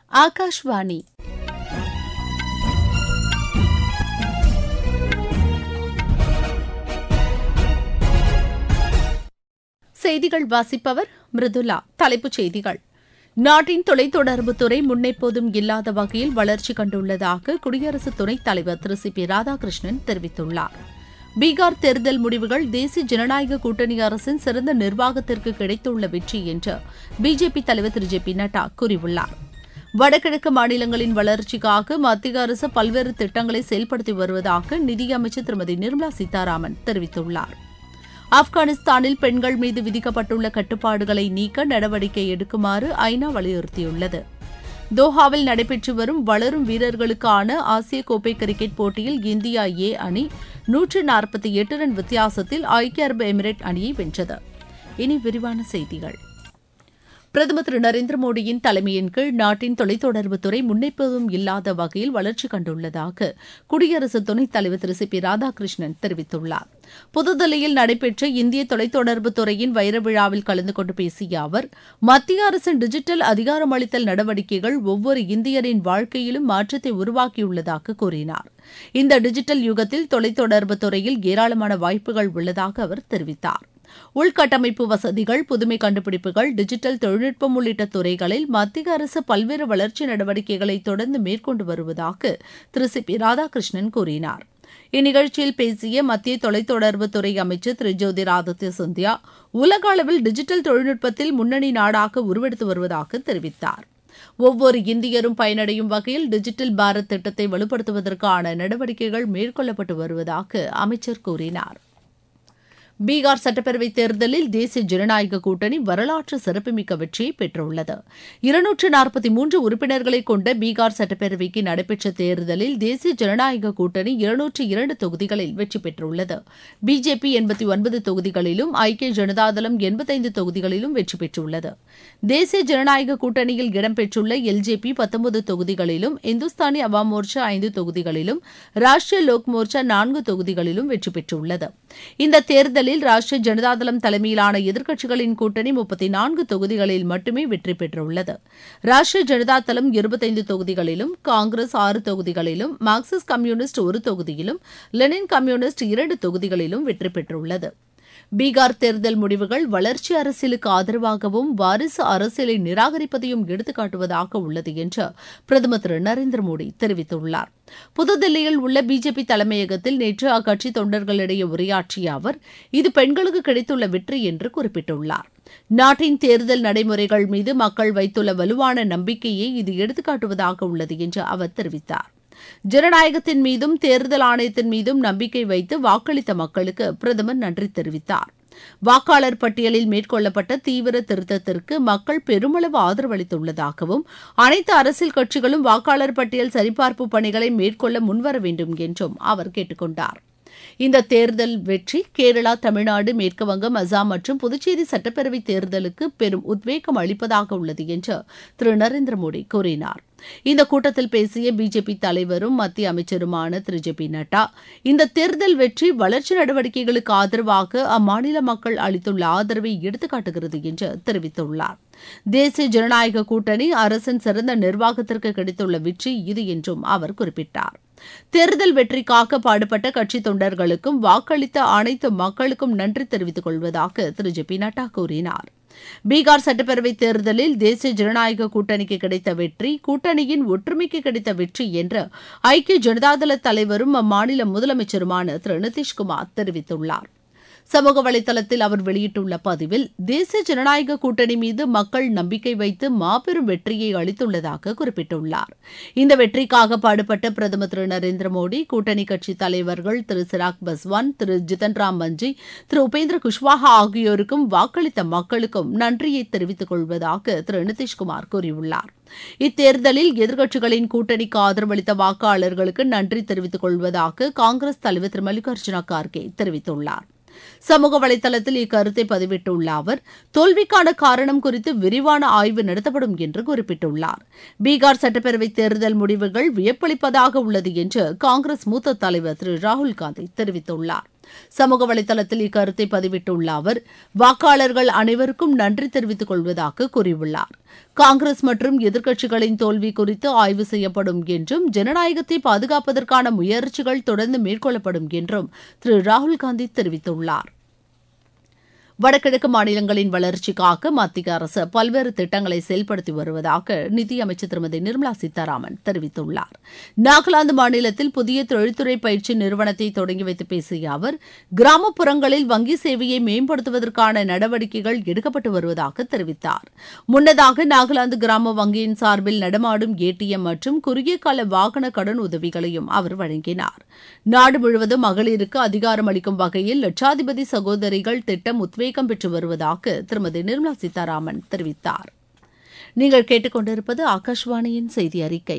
ஆகாஷ்வாணி செய்திகள் வாசிப்பவர் மிருதுலா தலைப்புச் செய்திகள் நாட்டின் தொலைத்தொடர்புத்துறை முன்னெப்போதும் இல்லாத வகையில் வளர்ச்சி கண்டுள்ளதாக குடியரசு துணைத் தலைவர் திரு சி பி ராதாகிருஷ்ணன் தெரிவித்துள்ளார் பீகார் தேர்தல் முடிவுகள் தேசிய ஜனநாயக கூட்டணி அரசின் சிறந்த நிர்வாகத்திற்கு கிடைத்துள்ள வெற்றி என்று பிஜேபி தலைவர் திரு ஜே பி நட்டா கூறியுள்ளார் வடகிழக்கு மாநிலங்களின் வளர்ச்சிக்காக மத்திய அரசு பல்வேறு திட்டங்களை செயல்படுத்தி வருவதாக நிதியமைச்சர் திருமதி நிர்மலா சீதாராமன் தெரிவித்துள்ளார் ஆப்கானிஸ்தானில் பெண்கள் மீது விதிக்கப்பட்டுள்ள கட்டுப்பாடுகளை நீக்க நடவடிக்கை எடுக்குமாறு ஐநா வலியுறுத்தியுள்ளது தோஹாவில் நடைபெற்று வரும் வளரும் வீரர்களுக்கான ஆசிய கோப்பை கிரிக்கெட் போட்டியில் இந்தியா ஏ அணி நூற்று நாற்பத்தி எட்டு ரன் வித்தியாசத்தில் ஐக்கிய அரபு எமிரேட் அணியை வென்றது இனி விரிவான செய்திகள் பிரதமர் திரு நரேந்திர மோடியின் தலைமையின் கீழ் நாட்டின் தொலைத்தொடர்புத்துறை முன்னெப்போதும் இல்லாத வகையில் வளர்ச்சி கண்டுள்ளதாக குடியரசு துணைத் தலைவர் திரு சி பி ராதாகிருஷ்ணன் தெரிவித்துள்ளார் புதுதில்லியில் நடைபெற்ற இந்திய தொலைத்தொடர்பு துறையின் வைர விழாவில் கலந்து கொண்டு பேசிய அவர் மத்திய அரசின் டிஜிட்டல் அதிகாரமளித்தல் நடவடிக்கைகள் ஒவ்வொரு இந்தியரின் வாழ்க்கையிலும் மாற்றத்தை உருவாக்கியுள்ளதாக கூறினார் இந்த டிஜிட்டல் யுகத்தில் தொலைத்தொடர்பு துறையில் ஏராளமான வாய்ப்புகள் உள்ளதாக அவர் தெரிவித்தார் உள்கட்டமைப்பு வசதிகள் புதுமை கண்டுபிடிப்புகள் டிஜிட்டல் தொழில்நுட்பம் உள்ளிட்ட துறைகளில் மத்திய அரசு பல்வேறு வளர்ச்சி நடவடிக்கைகளை தொடர்ந்து மேற்கொண்டு வருவதாக திரு சி பி ராதாகிருஷ்ணன் கூறினார் இந்நிகழ்ச்சியில் பேசிய மத்திய தொலைத்தொடர்புத்துறை அமைச்சர் திரு ஜோதிராதித்ய சிந்தியா உலக அளவில் டிஜிட்டல் தொழில்நுட்பத்தில் முன்னணி நாடாக உருவெடுத்து வருவதாக தெரிவித்தார் ஒவ்வொரு இந்தியரும் பயனடையும் வகையில் டிஜிட்டல் பாரத் திட்டத்தை வலுப்படுத்துவதற்கான நடவடிக்கைகள் மேற்கொள்ளப்பட்டு வருவதாக அமைச்சர் கூறினார் பீகார் சட்டப்பேரவைத் தேர்தலில் தேசிய ஜனநாயக கூட்டணி வரலாற்று சிறப்புமிக்க வெற்றியை பெற்றுள்ளது இருநூற்று நாற்பத்தி மூன்று உறுப்பினர்களை கொண்ட பீகார் சட்டப்பேரவைக்கு நடைபெற்ற தேர்தலில் தேசிய ஜனநாயக கூட்டணி இருநூற்று இரண்டு தொகுதிகளில் வெற்றி பெற்றுள்ளது பிஜேபி எண்பத்தி ஒன்பது தொகுதிகளிலும் ஐக்கிய ஜனதாதளம் எண்பத்தைந்து தொகுதிகளிலும் வெற்றி பெற்றுள்ளது தேசிய ஜனநாயக கூட்டணியில் இடம்பெற்றுள்ள எல்ஜேபி பத்தொன்பது தொகுதிகளிலும் இந்துஸ்தானி அவாம் மோர்ச்சா ஐந்து தொகுதிகளிலும் ராஷ்டிரிய லோக் மோர்ச்சா நான்கு தொகுதிகளிலும் வெற்றி பெற்றுள்ளது இந்த தேர்தலில் தேர்தலில் ராஷ்டிரிய ஜனதாதளம் தலைமையிலான எதிர்க்கட்சிகளின் கூட்டணி முப்பத்தி நான்கு தொகுதிகளில் மட்டுமே வெற்றி பெற்றுள்ளது ராஷ்டிரிய ஜனதாதளம் இருபத்தைந்து தொகுதிகளிலும் காங்கிரஸ் ஆறு தொகுதிகளிலும் மார்க்சிஸ்ட் கம்யூனிஸ்ட் ஒரு தொகுதியிலும் லெனின் கம்யூனிஸ்ட் இரண்டு தொகுதிகளிலும் வெற்றி பெற்றுள்ளது பீகார் தேர்தல் முடிவுகள் வளர்ச்சி அரசியலுக்கு ஆதரவாகவும் வாரிசு அரசியலை நிராகரிப்பதையும் எடுத்துக்காட்டுவதாக உள்ளது என்று பிரதமர் திரு நரேந்திர மோடி தெரிவித்துள்ளார் புதுதில்லியில் உள்ள பிஜேபி தலைமையகத்தில் நேற்று அக்கட்சி தொண்டர்களிடையே உரையாற்றிய அவர் இது பெண்களுக்கு கிடைத்துள்ள வெற்றி என்று குறிப்பிட்டுள்ளார் நாட்டின் தேர்தல் நடைமுறைகள் மீது மக்கள் வைத்துள்ள வலுவான நம்பிக்கையை இது எடுத்துக்காட்டுவதாக உள்ளது என்று அவர் தெரிவித்தார் ஜனநாயகத்தின் மீதும் தேர்தல் ஆணையத்தின் மீதும் நம்பிக்கை வைத்து வாக்களித்த மக்களுக்கு பிரதமர் நன்றி தெரிவித்தார் வாக்காளர் பட்டியலில் மேற்கொள்ளப்பட்ட தீவிர திருத்தத்திற்கு மக்கள் பெருமளவு ஆதரவளித்துள்ளதாகவும் அனைத்து அரசியல் கட்சிகளும் வாக்காளர் பட்டியல் சரிபார்ப்பு பணிகளை மேற்கொள்ள முன்வர வேண்டும் என்றும் அவர் கேட்டுக் கொண்டார் இந்த தேர்தல் வெற்றி கேரளா தமிழ்நாடு மேற்குவங்கம் அசாம் மற்றும் புதுச்சேரி சட்டப்பேரவை தேர்தலுக்கு பெரும் உத்வேகம் அளிப்பதாக உள்ளது என்று திரு நரேந்திர மோடி கூறினார் இந்த கூட்டத்தில் பேசிய பிஜேபி தலைவரும் மத்திய அமைச்சருமான திரு ஜே பி நட்டா இந்த தேர்தல் வெற்றி வளர்ச்சி நடவடிக்கைகளுக்கு ஆதரவாக அம்மாநில மக்கள் அளித்துள்ள ஆதரவை எடுத்துக்காட்டுகிறது என்று தெரிவித்துள்ளார் தேசிய ஜனநாயக கூட்டணி அரசின் சிறந்த நிர்வாகத்திற்கு கிடைத்துள்ள வெற்றி இது என்றும் அவர் குறிப்பிட்டார் தேர்தல் வெற்றிக்காக பாடுபட்ட கட்சி தொண்டர்களுக்கும் வாக்களித்த அனைத்து மக்களுக்கும் நன்றி தெரிவித்துக் கொள்வதாக திரு ஜே பி நட்டா கூறினார் பீகார் சட்டப்பேரவை தேர்தலில் தேசிய ஜனநாயக கூட்டணிக்கு கிடைத்த வெற்றி கூட்டணியின் ஒற்றுமைக்கு கிடைத்த வெற்றி என்று ஐக்கிய ஜனதாதள தலைவரும் அம்மாநில முதலமைச்சருமான திரு நிதிஷ்குமார் தெரிவித்துள்ளார் சமூக வலைதளத்தில் அவர் வெளியிட்டுள்ள பதிவில் தேசிய ஜனநாயக கூட்டணி மீது மக்கள் நம்பிக்கை வைத்து மாபெரும் வெற்றியை அளித்துள்ளதாக குறிப்பிட்டுள்ளார் இந்த வெற்றிக்காக பாடுபட்ட பிரதமர் திரு நரேந்திர மோடி கூட்டணி கட்சி தலைவர்கள் திரு சிராக் பஸ்வான் திரு ஜிதன் ராம் மஞ்சி திரு உபேந்திர குஷ்வாஹா ஆகியோருக்கும் வாக்களித்த மக்களுக்கும் நன்றியை தெரிவித்துக் கொள்வதாக திரு நிதிஷ்குமார் கூறியுள்ளார் இத்தேர்தலில் எதிர்க்கட்சிகளின் கூட்டணிக்கு ஆதரவளித்த வாக்காளர்களுக்கு நன்றி தெரிவித்துக் கொள்வதாக காங்கிரஸ் தலைவர் திரு மல்லிகார்ஜுன கார்கே தெரிவித்துள்ளார் சமூக வலைதளத்தில் இக்கருத்தை பதிவிட்டுள்ள அவர் தோல்விக்கான காரணம் குறித்து விரிவான ஆய்வு நடத்தப்படும் என்று குறிப்பிட்டுள்ளார் பீகார் சட்டப்பேரவை தேர்தல் முடிவுகள் வியப்பளிப்பதாக உள்ளது என்று காங்கிரஸ் மூத்த தலைவர் திரு ராகுல் காந்தி தெரிவித்துள்ளார் சமூக வலைதளத்தில் இக்கருத்தை பதிவிட்டுள்ள அவர் வாக்காளர்கள் அனைவருக்கும் நன்றி தெரிவித்துக் கொள்வதாக கூறியுள்ளார் காங்கிரஸ் மற்றும் எதிர்க்கட்சிகளின் தோல்வி குறித்து ஆய்வு செய்யப்படும் என்றும் ஜனநாயகத்தை பாதுகாப்பதற்கான முயற்சிகள் தொடர்ந்து மேற்கொள்ளப்படும் என்றும் திரு ராகுல் காந்தி தெரிவித்துள்ளார் வடகிழக்கு மாநிலங்களின் வளர்ச்சிக்காக மத்திய அரசு பல்வேறு திட்டங்களை செயல்படுத்தி வருவதாக நிதியமைச்சர் திருமதி நிர்மலா சீதாராமன் தெரிவித்துள்ளார் நாகாலாந்து மாநிலத்தில் புதிய தொழில்துறை பயிற்சி நிறுவனத்தை தொடங்கி வைத்து பேசிய அவர் கிராமப்புறங்களில் வங்கி சேவையை மேம்படுத்துவதற்கான நடவடிக்கைகள் எடுக்கப்பட்டு வருவதாக தெரிவித்தார் முன்னதாக நாகாலாந்து கிராம வங்கியின் சார்பில் நடமாடும் ஏடிஎம் மற்றும் குறுகிய கால வாகன கடன் உதவிகளையும் அவர் வழங்கினார் நாடு முழுவதும் மகளிருக்கு அதிகாரம் அளிக்கும் வகையில் லட்சாதிபதி சகோதரிகள் திட்டம் உத்வேகம் பெற்று வருவதாக திருமதி நிர்மலா சீதாராமன் தெரிவித்தார் நீங்கள் கேட்டுக்கொண்டிருப்பது ஆகாஷ்வாணியின் செய்தி அறிக்கை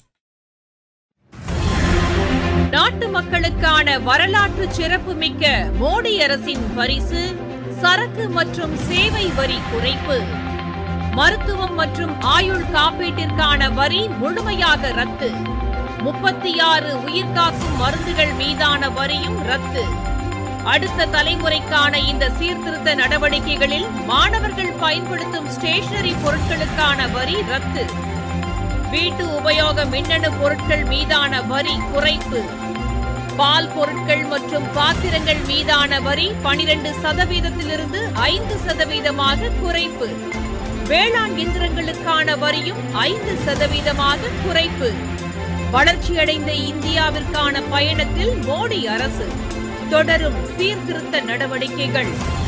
நாட்டு மக்களுக்கான வரலாற்று சிறப்புமிக்க மோடி அரசின் பரிசு சரக்கு மற்றும் சேவை வரி குறைப்பு மருத்துவம் மற்றும் ஆயுள் காப்பீட்டிற்கான வரி முழுமையாக ரத்து முப்பத்தி ஆறு உயிர்காக்கும் மருந்துகள் மீதான வரியும் ரத்து அடுத்த தலைமுறைக்கான இந்த சீர்திருத்த நடவடிக்கைகளில் மாணவர்கள் பயன்படுத்தும் ஸ்டேஷனரி பொருட்களுக்கான வரி ரத்து வீட்டு உபயோக மின்னணு பொருட்கள் மீதான வரி குறைப்பு பால் பொருட்கள் மற்றும் பாத்திரங்கள் மீதான வரி பனிரெண்டு சதவீதத்திலிருந்து ஐந்து சதவீதமாக குறைப்பு வேளாண் இயந்திரங்களுக்கான வரியும் ஐந்து சதவீதமாக குறைப்பு வளர்ச்சியடைந்த இந்தியாவிற்கான பயணத்தில் மோடி அரசு தொடரும் சீர்திருத்த நடவடிக்கைகள்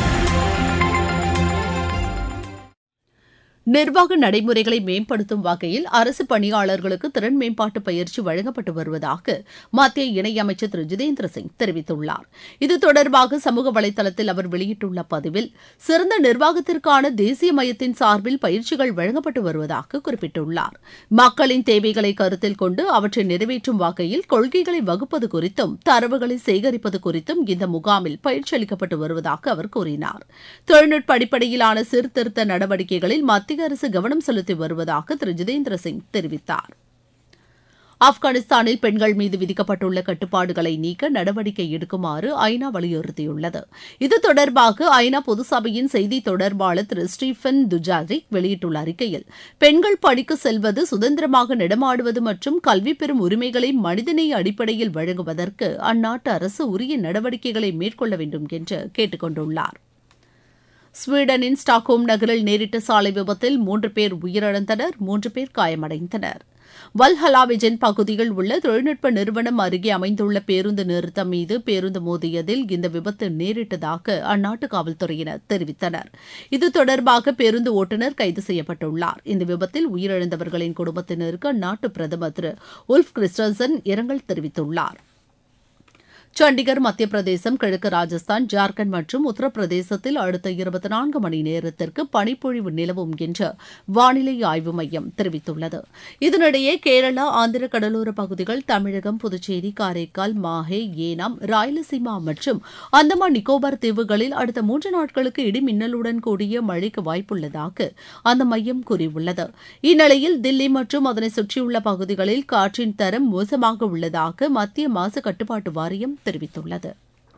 நிர்வாக நடைமுறைகளை மேம்படுத்தும் வகையில் அரசு பணியாளர்களுக்கு திறன் மேம்பாட்டு பயிற்சி வழங்கப்பட்டு வருவதாக மத்திய இணையமைச்சர் திரு ஜிதேந்திர சிங் தெரிவித்துள்ளார் இது தொடர்பாக சமூக வலைதளத்தில் அவர் வெளியிட்டுள்ள பதிவில் சிறந்த நிர்வாகத்திற்கான தேசிய மையத்தின் சார்பில் பயிற்சிகள் வழங்கப்பட்டு வருவதாக குறிப்பிட்டுள்ளார் மக்களின் தேவைகளை கருத்தில் கொண்டு அவற்றை நிறைவேற்றும் வகையில் கொள்கைகளை வகுப்பது குறித்தும் தரவுகளை சேகரிப்பது குறித்தும் இந்த முகாமில் பயிற்சி அளிக்கப்பட்டு வருவதாக அவர் கூறினார் தொழில்நுட்ப அடிப்படையிலான சீர்திருத்த நடவடிக்கைகளில் மத்திய மத்திய அரசு கவனம் செலுத்தி வருவதாக திரு ஜிதேந்திர சிங் தெரிவித்தார் ஆப்கானிஸ்தானில் பெண்கள் மீது விதிக்கப்பட்டுள்ள கட்டுப்பாடுகளை நீக்க நடவடிக்கை எடுக்குமாறு ஐநா வலியுறுத்தியுள்ளது இது தொடர்பாக ஐநா பொதுசபையின் செய்தி தொடர்பாளர் திரு ஸ்டீஃபன் துஜாரிக் வெளியிட்டுள்ள அறிக்கையில் பெண்கள் படிக்க செல்வது சுதந்திரமாக நடமாடுவது மற்றும் கல்வி பெறும் உரிமைகளை மனிதநேய அடிப்படையில் வழங்குவதற்கு அந்நாட்டு அரசு உரிய நடவடிக்கைகளை மேற்கொள்ள வேண்டும் என்று கேட்டுக் கொண்டுள்ளார் ஸ்வீடனின் ஸ்டாக்ஹோம் நகரில் நேரிட்ட சாலை விபத்தில் மூன்று பேர் உயிரிழந்தனர் மூன்று பேர் காயமடைந்தனர் வல்ஹலாவிஜன் பகுதியில் உள்ள தொழில்நுட்ப நிறுவனம் அருகே அமைந்துள்ள பேருந்து நிறுத்தம் மீது பேருந்து மோதியதில் இந்த விபத்து நேரிட்டதாக அந்நாட்டு காவல்துறையினர் தெரிவித்தனர் இது தொடர்பாக பேருந்து ஓட்டுநர் கைது செய்யப்பட்டுள்ளார் இந்த விபத்தில் உயிரிழந்தவர்களின் குடும்பத்தினருக்கு அந்நாட்டு பிரதமர் திரு உல்ஃப் கிறிஸ்டன்சன் இரங்கல் தெரிவித்துள்ளார் சண்டிகர் மத்திய பிரதேசம் கிழக்கு ராஜஸ்தான் ஜார்க்கண்ட் மற்றும் உத்தரப்பிரதேசத்தில் அடுத்த இருபத்தி நான்கு மணி நேரத்திற்கு பனிப்பொழிவு நிலவும் என்று வானிலை ஆய்வு மையம் தெரிவித்துள்ளது இதனிடையே கேரளா ஆந்திர கடலோர பகுதிகள் தமிழகம் புதுச்சேரி காரைக்கால் மாஹே ஏனாம் ராயலசீமா மற்றும் அந்தமான் நிக்கோபார் தீவுகளில் அடுத்த மூன்று நாட்களுக்கு இடி மின்னலுடன் கூடிய மழைக்கு வாய்ப்புள்ளதாக அந்த மையம் கூறியுள்ளது இந்நிலையில் தில்லி மற்றும் அதனை சுற்றியுள்ள பகுதிகளில் காற்றின் தரம் மோசமாக உள்ளதாக மத்திய மாசு கட்டுப்பாட்டு வாரியம் தெரிவித்துள்ளது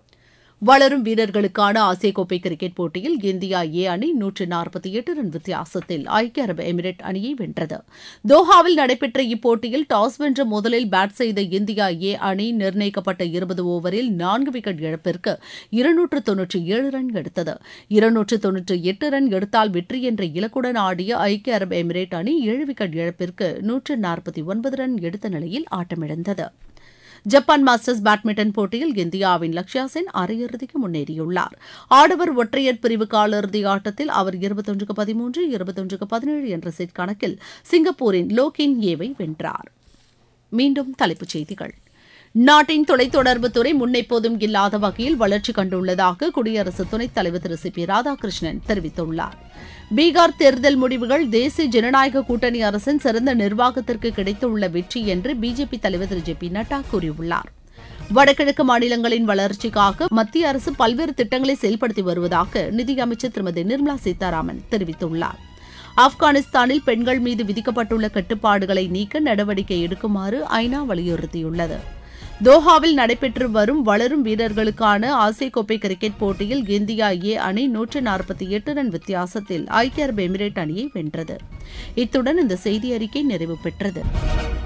வளரும் வீரர்களுக்கான ஆசிய கோப்பை கிரிக்கெட் போட்டியில் இந்தியா ஏ அணி நூற்று நாற்பத்தி எட்டு ரன் வித்தியாசத்தில் ஐக்கிய அரபு எமிரேட் அணியை வென்றது தோஹாவில் நடைபெற்ற இப்போட்டியில் டாஸ் வென்ற முதலில் பேட் செய்த இந்தியா ஏ அணி நிர்ணயிக்கப்பட்ட இருபது ஓவரில் நான்கு விக்கெட் இழப்பிற்கு இருநூற்று தொன்னூற்றி ஏழு ரன் எடுத்தது இருநூற்று தொன்னூற்றி எட்டு ரன் எடுத்தால் வெற்றி என்ற இலக்குடன் ஆடிய ஐக்கிய அரபு எமிரேட் அணி ஏழு விக்கெட் இழப்பிற்கு நூற்று நாற்பத்தி ஒன்பது ரன் எடுத்த நிலையில் ஆட்டமிழந்தது ஜப்பான் மாஸ்டர்ஸ் பேட்மிண்டன் போட்டியில் இந்தியாவின் லக்ஷயா சென் அரையிறுதிக்கு முன்னேறியுள்ளார் ஆடவர் ஒற்றையர் பிரிவு காலிறுதி ஆட்டத்தில் அவர் இருபத்தொன்றுக்கு பதிமூன்று இருபத்தொன்றுக்கு பதினேழு என்ற செட் கணக்கில் சிங்கப்பூரின் லோகின் ஏவை வென்றார் மீண்டும் தலைப்புச் செய்திகள் நாட்டின் தொலைத்தொடர்பு துறை முன்னெப்போதும் இல்லாத வகையில் வளர்ச்சி கண்டுள்ளதாக குடியரசு துணைத் தலைவர் திரு சி பி ராதாகிருஷ்ணன் தெரிவித்துள்ளார் பீகார் தேர்தல் முடிவுகள் தேசிய ஜனநாயக கூட்டணி அரசின் சிறந்த நிர்வாகத்திற்கு கிடைத்துள்ள வெற்றி என்று பிஜேபி தலைவர் திரு ஜே பி நட்டா கூறியுள்ளார் வடகிழக்கு மாநிலங்களின் வளர்ச்சிக்காக மத்திய அரசு பல்வேறு திட்டங்களை செயல்படுத்தி வருவதாக நிதியமைச்சர் திருமதி நிர்மலா சீதாராமன் தெரிவித்துள்ளார் ஆப்கானிஸ்தானில் பெண்கள் மீது விதிக்கப்பட்டுள்ள கட்டுப்பாடுகளை நீக்க நடவடிக்கை எடுக்குமாறு ஐநா வலியுறுத்தியுள்ளது தோஹாவில் நடைபெற்று வரும் வளரும் வீரர்களுக்கான ஆசிய கோப்பை கிரிக்கெட் போட்டியில் இந்தியா ஏ அணி நூற்று நாற்பத்தி எட்டு ரன் வித்தியாசத்தில் ஐக்கிய அரபு எமிரேட் அணியை வென்றது இத்துடன் இந்த செய்தி அறிக்கை நிறைவு பெற்றது